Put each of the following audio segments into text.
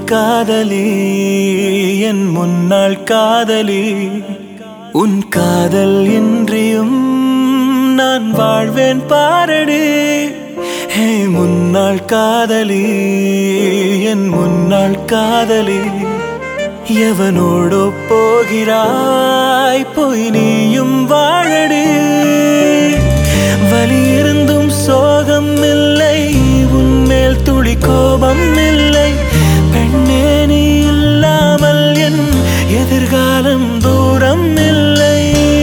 காதலி என் முன்னாள் காதலி உன் காதல் இன்றியும் நான் வாழ்வேன் பாரடி ஹே முன்னாள் காதலி என் முன்னாள் காதலி எவனோடோ போகிறாய் போய் நீயும் வாழடி வலி இருந்தும் சோகம் இல்லை உன்மேல் துளி கோபம் இல்லை பெண்ணே நீ இல்லாமல் என் எதிர்காலம் தூரம் இல்லை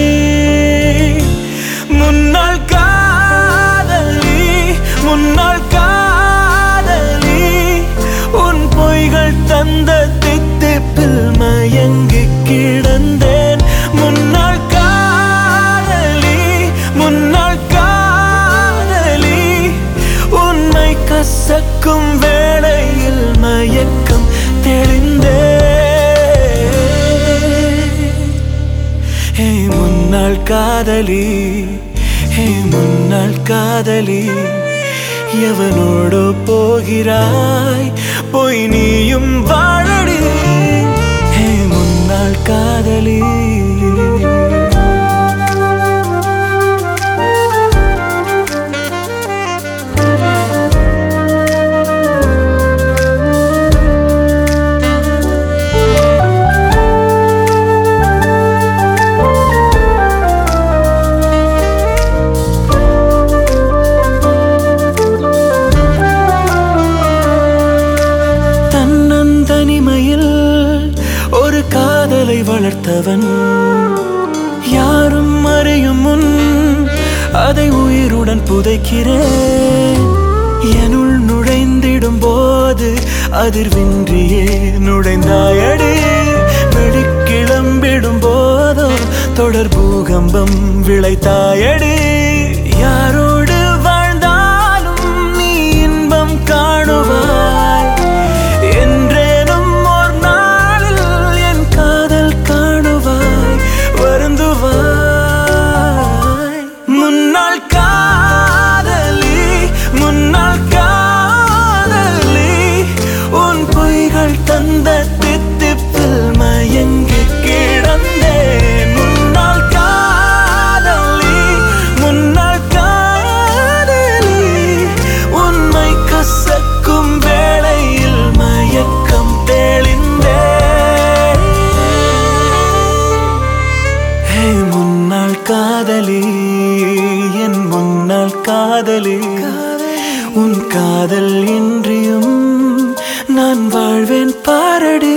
முன்னாள் காதலி முன்னாள் காதலி உன் பொய்கள் தந்த தித்திப்பில் மயங்கி கிடந்தேன் முன்னாள் காதலி முன்னாள் காதலி உன்னை கசக்கும் வேளையில் மயக்கம் தெளிந்தே ஹே முன்னாள் காதலி ஹே முன்னாள் காதலி எவனோடு போகிறாய் போய் நீயும் வாழடி ஹே முன்னாள் காதலி தன்னந்தனிமையில் ஒரு காதலை வளர்த்தவன் யாரும் அறியும் முன் அதை உயிருடன் புதைக்கிறேன் எனுள் நுழைந்திடும் போது அதிர்வின்றியே நுழைந்தாயடி வெளிக்கிளம்பிடும் போதோ தொடர் பூகம்பம் விளைத்தாயடி யாரோடு வாழ்ந்தாலும் நீ இன்பம் காணுவாய் என்றேனும் ஒரு நாளில் என் காதல் காணுவாய் வருந்துவாய் முன்னாள் காதலி முன்னாள் காதலி உன் பொய்கள் தந்த தித்திப்பில் மயங்கி கிடந்தேன் முன்னாள் காதலி முன்னாள் காதலி உண்மை கசக்கும் வேளையில் மயக்கம் தெளிந்தே ஹே முன்னாள் காதலி என் முன்னாள் காதலி உன் காதல் இன்றியும் நான் வாழ்வேன் பாரடி